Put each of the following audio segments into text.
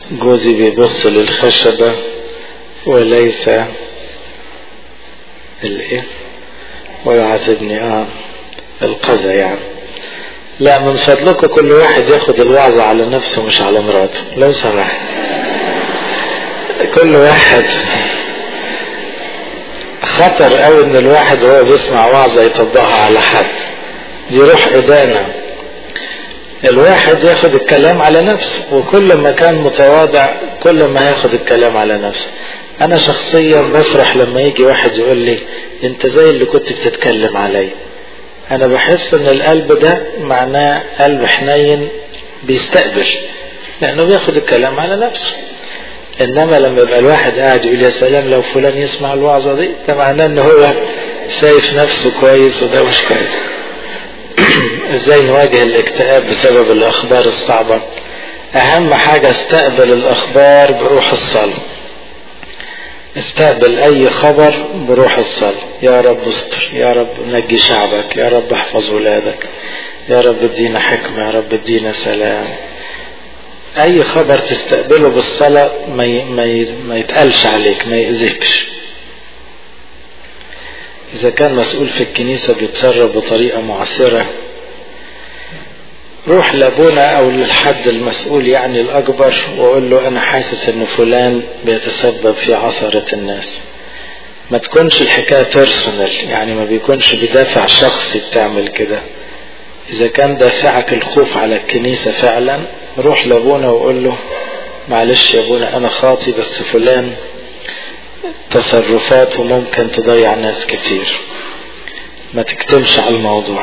جوزي بيبص للخشبة وليس الايه ويعاتبني اه القذى يعني لا من فضلكم كل واحد ياخد الوعظة على نفسه مش على مراته لو سمحت كل واحد خطر قوي ان الواحد وهو بيسمع وعظة يطبقها على حد دي روح ادانة الواحد ياخد الكلام على نفسه وكل ما كان متواضع كل ما ياخد الكلام على نفسه انا شخصيا بفرح لما يجي واحد يقول لي انت زي اللي كنت بتتكلم علي انا بحس ان القلب ده معناه قلب حنين بيستقبل لانه بياخد الكلام على نفسه انما لما يبقى الواحد قاعد يقول يا سلام لو فلان يسمع الوعظة دي ده معناه ان هو شايف نفسه كويس وده مش كويس ازاي نواجه الاكتئاب بسبب الاخبار الصعبة اهم حاجة استقبل الاخبار بروح الصلاة استقبل اي خبر بروح الصلاة يا رب استر يا رب نجي شعبك يا رب احفظ ولادك يا رب ادينا حكمة يا رب ادينا سلام اي خبر تستقبله بالصلاة ما ي... ما, ي... ما يتقلش عليك ما يأذيكش اذا كان مسؤول في الكنيسة بيتصرف بطريقة معسرة روح لابونا او للحد المسؤول يعني الاكبر واقول له انا حاسس ان فلان بيتسبب في عثرة الناس ما تكونش الحكاية بيرسونال يعني ما بيكونش بدافع شخصي بتعمل كده اذا كان دافعك الخوف على الكنيسة فعلا روح لابونا وقول له معلش يا ابونا انا خاطي بس فلان تصرفاته ممكن تضيع ناس كتير ما تكتمش على الموضوع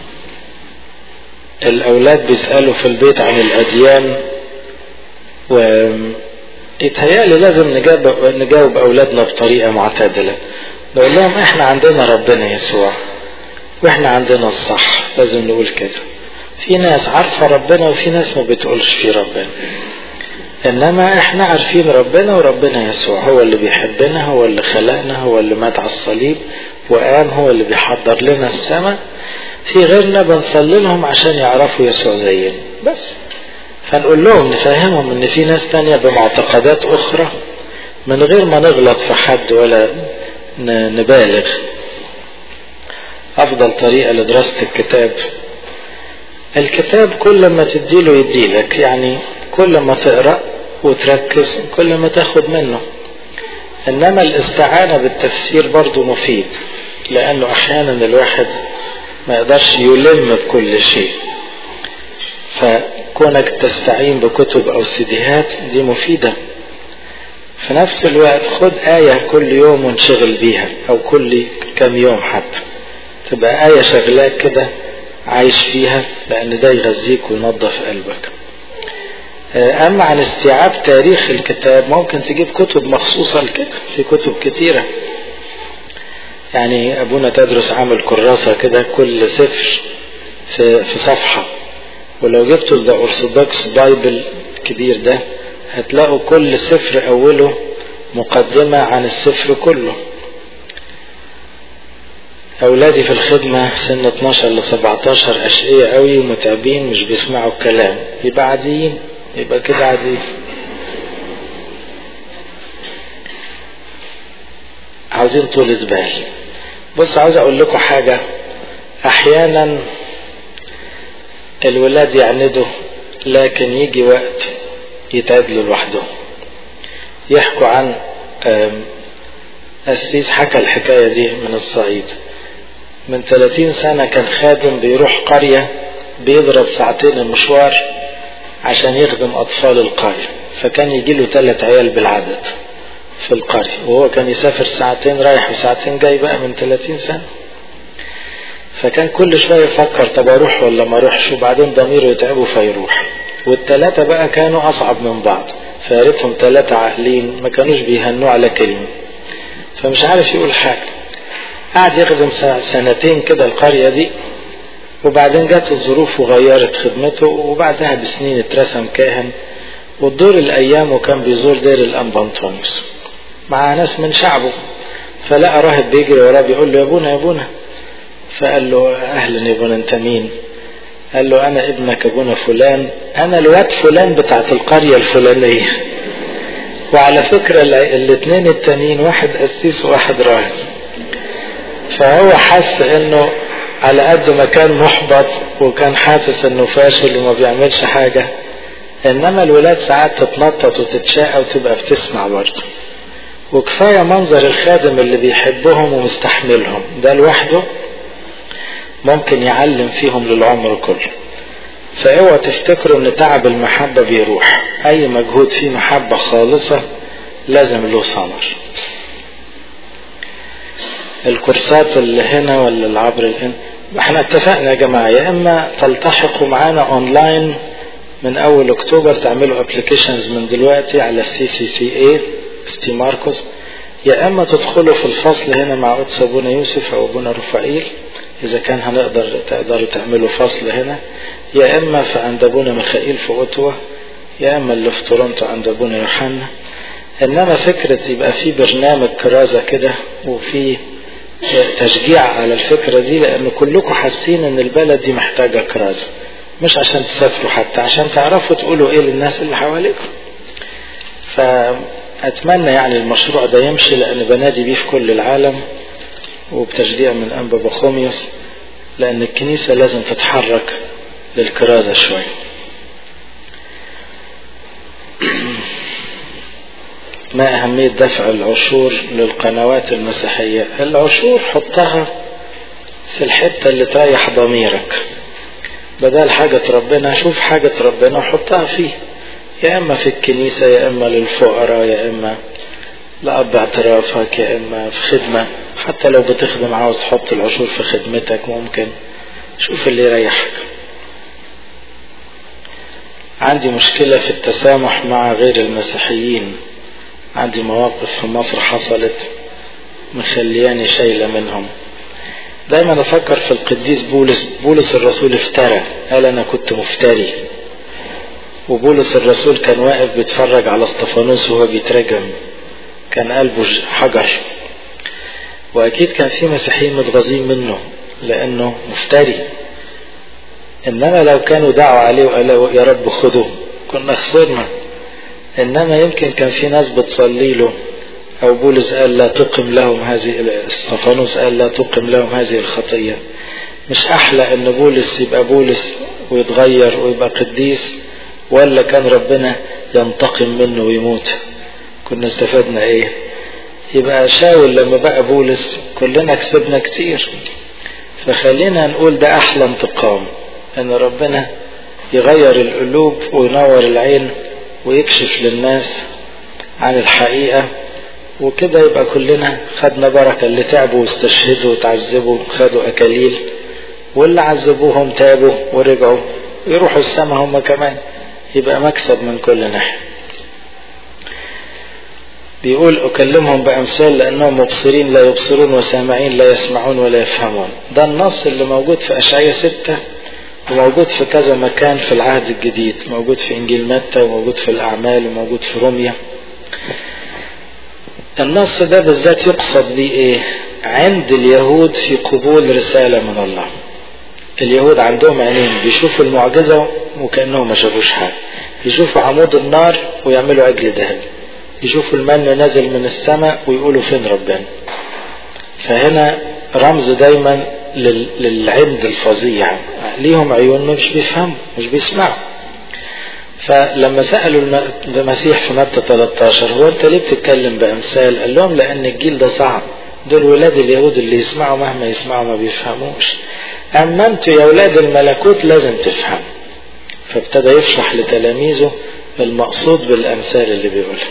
الأولاد بيسألوا في البيت عن الأديان و يتهيألي لازم نجاوب, نجاوب أولادنا بطريقة معتدلة نقول لهم إحنا عندنا ربنا يسوع وإحنا عندنا الصح لازم نقول كده في ناس عارفة ربنا وفي ناس ما بتقولش في ربنا إنما إحنا عارفين ربنا وربنا يسوع هو اللي بيحبنا هو اللي خلقنا هو اللي مات على الصليب وقام هو اللي بيحضر لنا السماء في غيرنا بنصلي لهم عشان يعرفوا يسوع زينا بس فنقول لهم نفهمهم ان في ناس تانية بمعتقدات اخرى من غير ما نغلط في حد ولا نبالغ افضل طريقة لدراسة الكتاب الكتاب كل ما تديله يديلك يعني كل ما تقرأ وتركز كل ما تاخد منه انما الاستعانة بالتفسير برضو مفيد لانه احيانا الواحد ما يقدرش يلم بكل شيء فكونك تستعين بكتب او سيديهات دي مفيدة في نفس الوقت خد آية كل يوم وانشغل بيها او كل كم يوم حتى تبقى آية شغلاك كده عايش فيها لان ده يغذيك وينظف قلبك اما عن استيعاب تاريخ الكتاب ممكن تجيب كتب مخصوصة لكده في كتب كتيرة يعني ابونا تدرس عامل كراسة كده كل سفر في, في صفحة ولو جبتوا ذا ارثوذكس بايبل الكبير ده هتلاقوا كل سفر اوله مقدمة عن السفر كله اولادي في الخدمة سن 12 ل 17 اشقية قوي ومتعبين مش بيسمعوا الكلام يبقى عاديين يبقى كده عاديين عاوزين طول بال بص عاوز اقول لكم حاجة احيانا الولاد يعندوا لكن يجي وقت يتعدلوا لوحدهم يحكوا عن أسيس حكى الحكاية دي من الصعيد من 30 سنة كان خادم بيروح قرية بيضرب ساعتين المشوار عشان يخدم أطفال القرية فكان يجي له ثلاث عيال بالعدد في القرية وهو كان يسافر ساعتين رايح وساعتين جاي بقى من 30 سنة فكان كل شوية يفكر طب اروح ولا ما اروحش وبعدين ضميره يتعبه فيروح والتلاتة بقى كانوا اصعب من بعض فياريتهم تلاتة عاقلين ما كانوش بيهنوا على كلمة فمش عارف يقول حاجة قعد يخدم سنتين كده القرية دي وبعدين جت الظروف وغيرت خدمته وبعدها بسنين اترسم كاهن وتدور الايام وكان بيزور دير الانبا انطونيوس مع ناس من شعبه فلقى راهب بيجري وراه بيقول له يا ابونا يا ابونا فقال له اهلا يا ابونا انت مين قال له انا ابنك ابونا فلان انا الواد فلان بتاعت القرية الفلانية وعلى فكرة الاثنين التانيين واحد قسيس وواحد راهب فهو حس انه على قد ما كان محبط وكان حاسس انه فاشل وما بيعملش حاجة انما الولاد ساعات تتنطط وتتشاقى وتبقى بتسمع برضه وكفاية منظر الخادم اللي بيحبهم ومستحملهم ده لوحده ممكن يعلم فيهم للعمر كله فاوعوا تفتكروا ان تعب المحبة بيروح اي مجهود فيه محبة خالصة لازم له ثمر الكورسات اللي هنا ولا اللي عبر الان احنا اتفقنا يا جماعة يا اما تلتحقوا معانا اونلاين من اول اكتوبر تعملوا ابلكيشنز من دلوقتي على السي سي سي اي ستي ماركوس يا اما تدخلوا في الفصل هنا مع قدس ابونا يوسف او ابونا رفائيل اذا كان هنقدر تقدروا تعملوا فصل هنا يا اما في عند ابونا ميخائيل في اوتوا يا اما اللي في تورونتو عند ابونا يوحنا انما فكرة يبقى في برنامج كرازة كده وفي تشجيع على الفكرة دي لان كلكم حاسين ان البلد دي محتاجة كرازة مش عشان تسافروا حتى عشان تعرفوا تقولوا ايه للناس اللي حواليكم فاتمنى يعني المشروع ده يمشي لان بنادي بيه في كل العالم وبتشجيع من انبا بخوميوس لان الكنيسة لازم تتحرك للكرازة شوية ما أهمية دفع العشور للقنوات المسيحية العشور حطها في الحتة اللي تريح ضميرك بدل حاجة ربنا شوف حاجة ربنا وحطها فيه يا إما في الكنيسة يا إما للفقراء يا إما لأب اعترافك يا إما في خدمة حتى لو بتخدم عاوز تحط العشور في خدمتك ممكن شوف اللي يريحك عندي مشكلة في التسامح مع غير المسيحيين عندي مواقف في مصر حصلت مخلياني شايلة منهم دايما افكر في القديس بولس بولس الرسول افترى قال انا كنت مفتري وبولس الرسول كان واقف بيتفرج على اسطفانوس وهو بيترجم كان قلبه حجر واكيد كان في مسيحيين متغاظين منه لانه مفتري انما لو كانوا دعوا عليه وقالوا يا رب خده كنا خسرنا انما يمكن كان في ناس بتصلي له او بولس قال لا تقم لهم هذه استفانوس قال لا تقم لهم هذه الخطية مش احلى ان بولس يبقى بولس ويتغير ويبقى قديس ولا كان ربنا ينتقم منه ويموت كنا استفدنا ايه يبقى شاول لما بقى بولس كلنا كسبنا كتير فخلينا نقول ده احلى انتقام ان ربنا يغير القلوب وينور العين ويكشف للناس عن الحقيقة وكده يبقى كلنا خدنا بركة اللي تعبوا واستشهدوا وتعذبوا خدوا أكاليل واللي عذبوهم تابوا ورجعوا يروحوا السما هم كمان يبقى مكسب من كل ناحية بيقول أكلمهم بأمثال لأنهم مبصرين لا يبصرون وسامعين لا يسمعون ولا يفهمون ده النص اللي موجود في أشعية ستة وموجود في كذا مكان في العهد الجديد موجود في إنجيل متى وموجود في الأعمال وموجود في روميا النص ده بالذات يقصد بيه إيه عند اليهود في قبول رسالة من الله اليهود عندهم عينين بيشوفوا المعجزة وكأنهم ما شافوش حاجة يشوفوا عمود النار ويعملوا عجل ذهب يشوفوا المن نازل من السماء ويقولوا فين ربنا فهنا رمز دايما للعند الفظيع ليهم عيون مش بيفهموا مش بيسمعوا فلما سألوا المسيح في متى 13 هو انت ليه بتتكلم بأمثال قال لهم لأن الجيل ده صعب دول ولاد اليهود اللي يسمعوا مهما يسمعوا ما بيفهموش أما انتوا يا ولاد الملكوت لازم تفهموا فابتدى يشرح لتلاميذه المقصود بالأمثال اللي بيقولها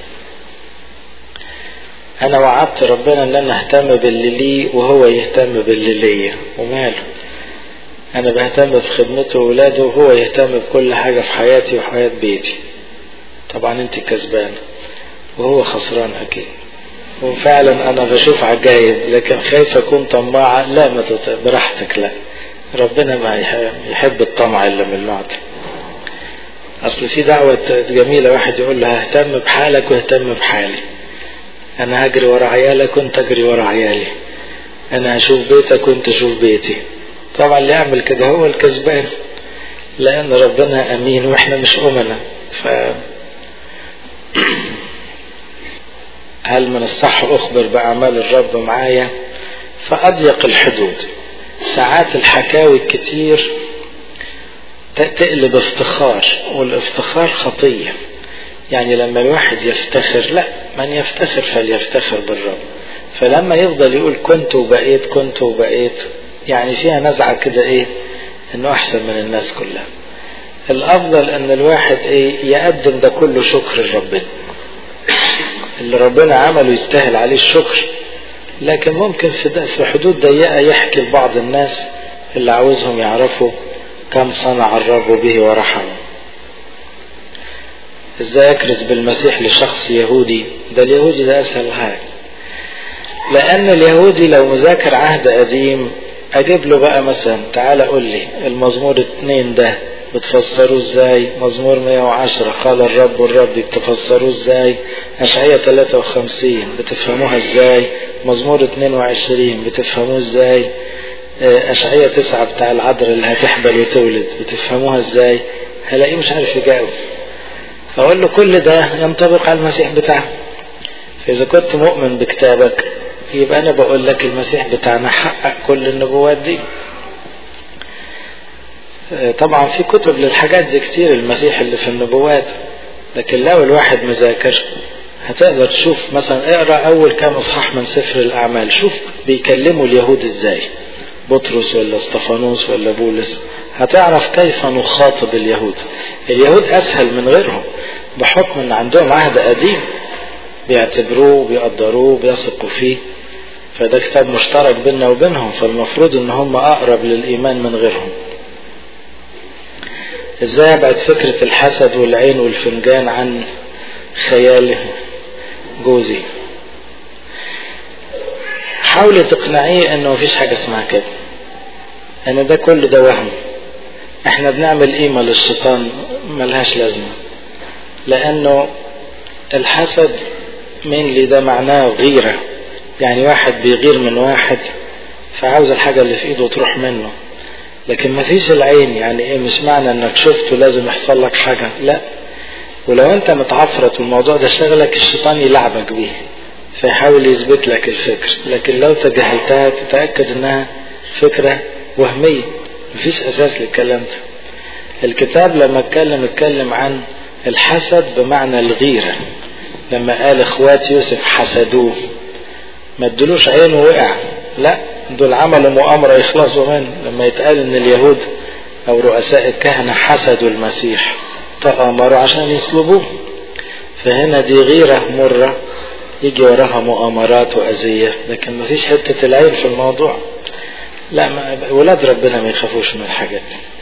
انا وعدت ربنا ان انا اهتم باللي ليه وهو يهتم باللي ليا وماله انا بهتم بخدمته وولاده وهو يهتم بكل حاجة في حياتي وحياة بيتي طبعا انت كسبان وهو خسران اكيد وفعلا انا بشوف عجايب لكن خايف اكون طماعة لا ما براحتك لا ربنا ما يحب الطمع الا من النوع ده اصل في دعوة جميلة واحد يقول لها اهتم بحالك واهتم بحالي انا هجري ورا عيالك وانت اجري ورا عيالي انا هشوف بيتك وانت اشوف بيتي طبعا اللي يعمل كده هو الكسبان لان ربنا امين واحنا مش امنا ف هل من الصح أخبر بأعمال الرب معايا فأضيق الحدود ساعات الحكاوي الكتير تقلب افتخار والافتخار خطية يعني لما الواحد يفتخر لا من يفتخر فليفتخر بالرب فلما يفضل يقول كنت وبقيت كنت وبقيت يعني فيها نزعة كده ايه انه احسن من الناس كلها الافضل ان الواحد ايه يقدم ده كله شكر لربنا اللي ربنا عمله يستاهل عليه الشكر لكن ممكن في, في حدود ضيقة يحكي لبعض الناس اللي عاوزهم يعرفوا كم صنع الرب به ورحمه ازاي اكرز بالمسيح لشخص يهودي ده اليهودي ده اسهل حاجه لان اليهودي لو مذاكر عهد قديم اجيب له بقى مثلا تعالى قول لي المزمور اتنين ده بتفسروه ازاي مزمور 110 قال الرب الرب بتفسروه ازاي اشعياء 53 بتفهموها ازاي مزمور 22 بتفهموه ازاي اشعياء 9 بتاع العذراء اللي هتحبل وتولد بتفهموها ازاي هلاقيه مش عارف يجاوب اقول له كل ده ينطبق على المسيح بتاعه فاذا كنت مؤمن بكتابك يبقى انا بقول لك المسيح بتاعنا حقق كل النبوات دي طبعا في كتب للحاجات دي كتير المسيح اللي في النبوات لكن لو الواحد مذاكر هتقدر تشوف مثلا اقرا اول كام اصحاح من سفر الاعمال شوف بيكلموا اليهود ازاي بطرس ولا استفانوس ولا بولس هتعرف كيف نخاطب اليهود اليهود اسهل من غيرهم بحكم ان عندهم عهد قديم بيعتبروه بيقدروه بيثقوا فيه فده كتاب مشترك بيننا وبينهم فالمفروض ان هم اقرب للايمان من غيرهم ازاي ابعد فكرة الحسد والعين والفنجان عن خيال جوزي حاولي تقنعيه انه مفيش حاجة اسمها كده ان ده كل ده وهم احنا بنعمل قيمة للشيطان ملهاش لازمة لانه الحسد مين لي ده معناه غيرة يعني واحد بيغير من واحد فعاوز الحاجة اللي في ايده تروح منه لكن مفيش العين يعني ايه مش معنى انك شفته لازم يحصل لك حاجة لا ولو انت متعفرت والموضوع ده شغلك الشيطان يلعبك بيه فيحاول يثبت لك الفكر لكن لو تجاهلتها تتأكد انها فكرة وهمية مفيش اساس للكلام ده الكتاب لما اتكلم اتكلم عن الحسد بمعنى الغيرة لما قال اخوات يوسف حسدوه ما ادلوش عينه وقع لا دول عملوا مؤامرة يخلصوا منه لما يتقال ان اليهود او رؤساء الكهنة حسدوا المسيح تآمروا عشان يصلبوه فهنا دي غيرة مرة يجي وراها مؤامرات وأذية لكن ما فيش حتة العين في الموضوع لا ما ولاد ربنا ما يخافوش من الحاجات دي